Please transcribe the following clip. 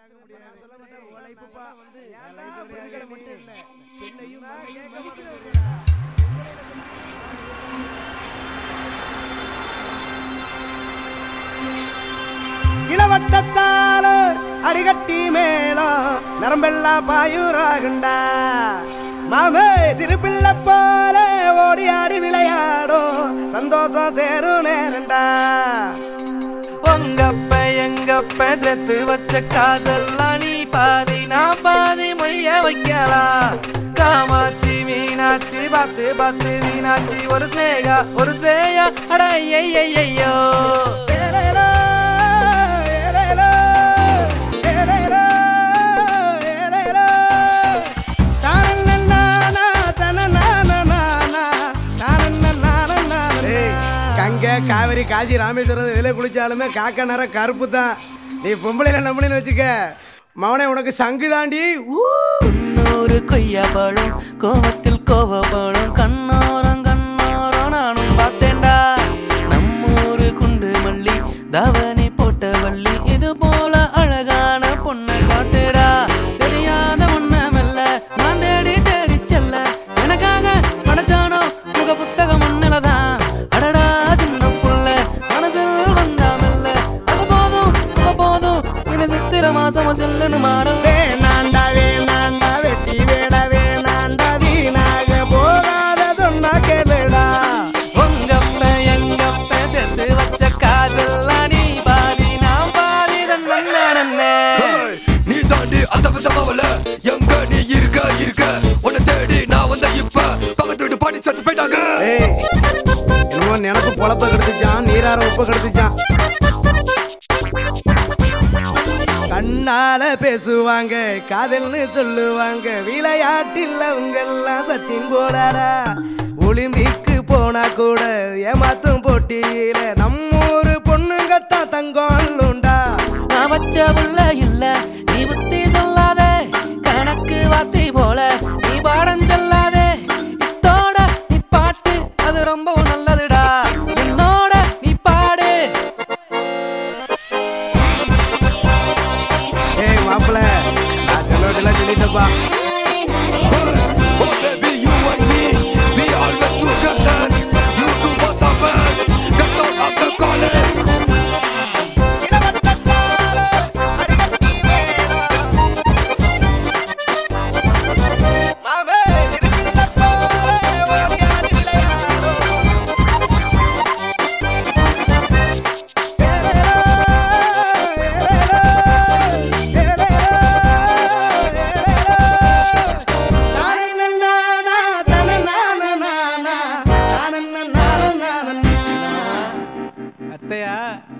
இளவட்டத்தால அடிகட்டி மேளம் நரம்பெல்லாம் பாயுராகுண்டா மாமே சிறு பிள்ளை போல ஓடி ஆடி விளையாடும் சந்தோஷம் சேரும் நேரண்டா உங்கப்ப எங்கப்ப செத்து வச்ச காசெல்லாம் நீ பாதி நான் பாதி மொய்ய வைக்கலாம் காமாட்சி மீனாட்சி பார்த்து பார்த்து மீனாட்சி ஒரு ஸ்னேகா ஒரு ஸ்னேயா அட ஐயையோ ஏலேலோ, ஏலேலோ, ஏலேலோ, ஏலேலோ. தானன்னன்னானா, தனநானநானா, தானன்னன்னானநானா. ஏய், கங்கை காவிரி காசி ராமேஸ்வரம் இதில் குளிச்சாலுமே காக்க நேரம் கருப்பு தான் நீ பொம்பளைல நம்பணுன்னு வச்சுக்க மவனே உனக்கு சங்கு தாண்டி ஊ. முன்னூறு கொய்யா பழம் கோவத்தில் கோவப்படும் கண்ணோரம் கண்ணோரம் நானும் பார்த்தேன்டா நம்மூரு குண்டு மல்லி தவணி போட்ட வள்ளி இது போல அழகான பொண்ணை காட்டுடா தெரியாத ஒண்ண மெல்ல நான் தேடி தேடி செல்ல எனக்காக படைச்சானோ முக புத்தகம் மண்ணிலதான் அடடா சின்ன புள்ள மனசில் வந்தா மெல்ல அது போதும் அது போதும் இது சித்திர மாசம் சொல்லுன்னு மாறும் வேணாண்டா வேணாண்டா வெட்டி வேட வேணாண்டா வீணாக போகாத சொன்னா கேளுடா உங்கப்ப எங்கப்ப சேர்த்து வச்ச காதெல்லாம் நீ பாதி நான் பாதி தன்னே நீ தாண்டி அந்த விதமாவல எங்க நீ இருக்க இருக்க உன்னை தேடி நான் வந்த இப்ப பக்கத்து வீட்டு பாடி சத்து போயிட்டாங்க ஏய் என்னமோ நினப்பு பொழப்ப கெடுத்துச்சான் நீரார உப்ப கெடுத்துச்சான் கண்ணால பேசுவாங்க காதல்னு சொல்லுவாங்க விளையாட்டில் அவங்க எல்லாம் சச்சின் போடாடா ஒலிம்பிக்கு போனா கூட ஏமாத்தும் போட்டியில நம்மூரு பொண்ணுங்கத்தான் தங்கம் அல்லுண்டா நான் வச்ச புள்ள இல்ல நீ புத்தி சொல்லாதே கணக்கு வார்த்தை போல நீ பாடம் சொல்லாதே இத்தோட நீ பாட்டு அது ரொம்ப நல்லதுடா என்னோட நீ பாடு ஏய் மாப்பிள்ள நான் சொல்லலாம் சொல்லிட்டப்பா Oh baby you and me we always together you two both of us get out of the college அத்தையா